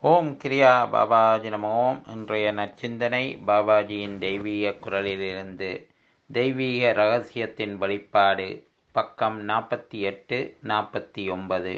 ஓம் கிரியா பாபாஜி நம ஓம் இன்றைய நற்சிந்தனை பாபாஜியின் தெய்வீக குரலிலிருந்து தெய்வீக ரகசியத்தின் வெளிப்பாடு பக்கம் நாற்பத்தி எட்டு நாற்பத்தி ஒன்பது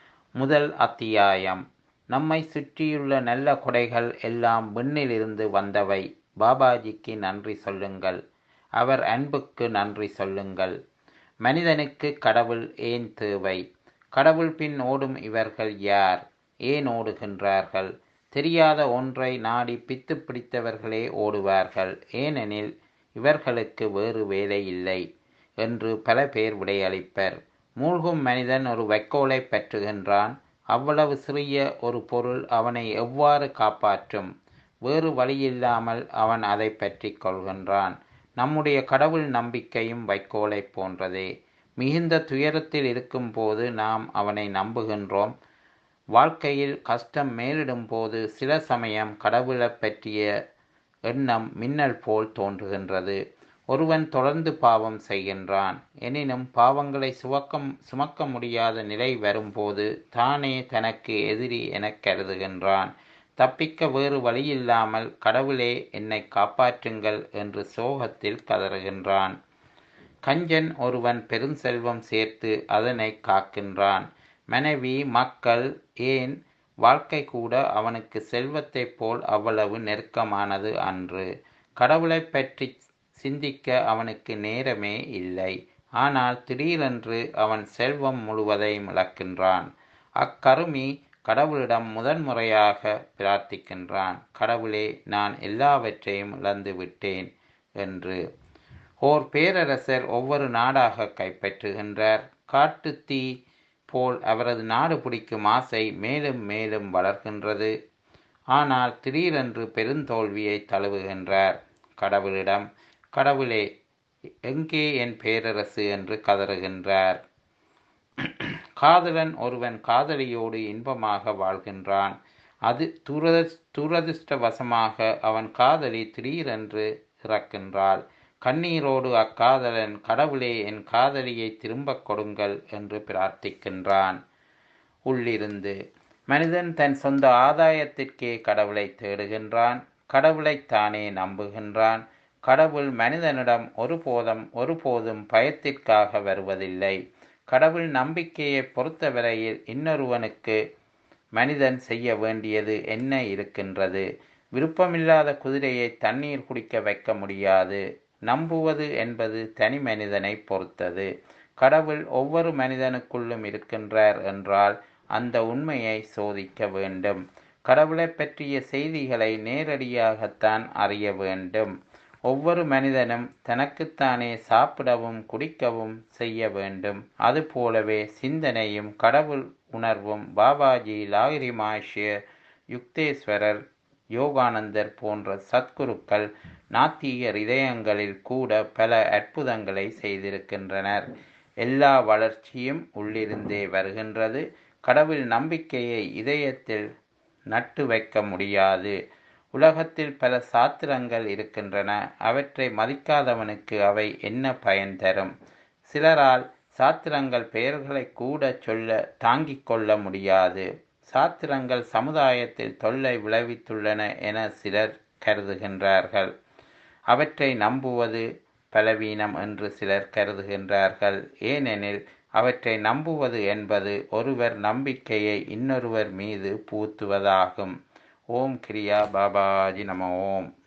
முதல் அத்தியாயம் நம்மை சுற்றியுள்ள நல்ல கொடைகள் எல்லாம் விண்ணிலிருந்து வந்தவை பாபாஜிக்கு நன்றி சொல்லுங்கள் அவர் அன்புக்கு நன்றி சொல்லுங்கள் மனிதனுக்கு கடவுள் ஏன் தேவை கடவுள் பின் ஓடும் இவர்கள் யார் ஏன் ஓடுகின்றார்கள் தெரியாத ஒன்றை நாடி பித்து பிடித்தவர்களே ஓடுவார்கள் ஏனெனில் இவர்களுக்கு வேறு வேலை இல்லை என்று பல பேர் விடையளிப்பர் மூழ்கும் மனிதன் ஒரு வைக்கோலை பற்றுகின்றான் அவ்வளவு சிறிய ஒரு பொருள் அவனை எவ்வாறு காப்பாற்றும் வேறு வழியில்லாமல் அவன் அதை பற்றி கொள்கின்றான் நம்முடைய கடவுள் நம்பிக்கையும் வைக்கோலை போன்றதே மிகுந்த துயரத்தில் இருக்கும்போது நாம் அவனை நம்புகின்றோம் வாழ்க்கையில் கஷ்டம் மேலிடும் போது சில சமயம் கடவுளை பற்றிய எண்ணம் மின்னல் போல் தோன்றுகின்றது ஒருவன் தொடர்ந்து பாவம் செய்கின்றான் எனினும் பாவங்களை சுமக்கம் சுமக்க முடியாத நிலை வரும்போது தானே தனக்கு எதிரி எனக் கருதுகின்றான் தப்பிக்க வேறு வழியில்லாமல் கடவுளே என்னை காப்பாற்றுங்கள் என்று சோகத்தில் கதறுகின்றான் கஞ்சன் ஒருவன் பெருஞ்செல்வம் சேர்த்து அதனை காக்கின்றான் மனைவி மக்கள் ஏன் வாழ்க்கை கூட அவனுக்கு செல்வத்தைப் போல் அவ்வளவு நெருக்கமானது அன்று கடவுளை பற்றி சிந்திக்க அவனுக்கு நேரமே இல்லை ஆனால் திடீரென்று அவன் செல்வம் முழுவதையும் இழக்கின்றான் அக்கருமி கடவுளிடம் முதன்முறையாக பிரார்த்திக்கின்றான் கடவுளே நான் எல்லாவற்றையும் இழந்து விட்டேன் என்று ஓர் பேரரசர் ஒவ்வொரு நாடாக கைப்பற்றுகின்றார் காட்டு தீ போல் அவரது நாடு பிடிக்கும் ஆசை மேலும் மேலும் வளர்கின்றது ஆனால் திடீரென்று பெருந்தோல்வியை தழுவுகின்றார் கடவுளிடம் கடவுளே எங்கே என் பேரரசு என்று கதறுகின்றார் காதலன் ஒருவன் காதலியோடு இன்பமாக வாழ்கின்றான் அது துரத துரதிருஷ்டவசமாக அவன் காதலி திடீரென்று இறக்கின்றாள் கண்ணீரோடு அக்காதலன் கடவுளே என் காதலியை திரும்பக் கொடுங்கள் என்று பிரார்த்திக்கின்றான் உள்ளிருந்து மனிதன் தன் சொந்த ஆதாயத்திற்கே கடவுளை தேடுகின்றான் கடவுளைத்தானே நம்புகின்றான் கடவுள் மனிதனிடம் ஒருபோதும் ஒருபோதும் பயத்திற்காக வருவதில்லை கடவுள் நம்பிக்கையை பொறுத்தவரையில் இன்னொருவனுக்கு மனிதன் செய்ய வேண்டியது என்ன இருக்கின்றது விருப்பமில்லாத குதிரையை தண்ணீர் குடிக்க வைக்க முடியாது நம்புவது என்பது தனி மனிதனை பொறுத்தது கடவுள் ஒவ்வொரு மனிதனுக்குள்ளும் இருக்கின்றார் என்றால் அந்த உண்மையை சோதிக்க வேண்டும் கடவுளை பற்றிய செய்திகளை நேரடியாகத்தான் அறிய வேண்டும் ஒவ்வொரு மனிதனும் தனக்குத்தானே சாப்பிடவும் குடிக்கவும் செய்ய வேண்டும் அதுபோலவே சிந்தனையும் கடவுள் உணர்வும் பாபாஜி லாகிரி மாஷ்ய யுக்தேஸ்வரர் யோகானந்தர் போன்ற சத்குருக்கள் நாத்திகர் இதயங்களில் கூட பல அற்புதங்களை செய்திருக்கின்றனர் எல்லா வளர்ச்சியும் உள்ளிருந்தே வருகின்றது கடவுள் நம்பிக்கையை இதயத்தில் நட்டு வைக்க முடியாது உலகத்தில் பல சாத்திரங்கள் இருக்கின்றன அவற்றை மதிக்காதவனுக்கு அவை என்ன பயன் தரும் சிலரால் சாத்திரங்கள் பெயர்களை கூட சொல்ல தாங்கிக் கொள்ள முடியாது சாத்திரங்கள் சமுதாயத்தில் தொல்லை விளைவித்துள்ளன என சிலர் கருதுகின்றார்கள் அவற்றை நம்புவது பலவீனம் என்று சிலர் கருதுகின்றார்கள் ஏனெனில் அவற்றை நம்புவது என்பது ஒருவர் நம்பிக்கையை இன்னொருவர் மீது பூத்துவதாகும் ஓம் கிரியா பாபாஜி நம ஓம்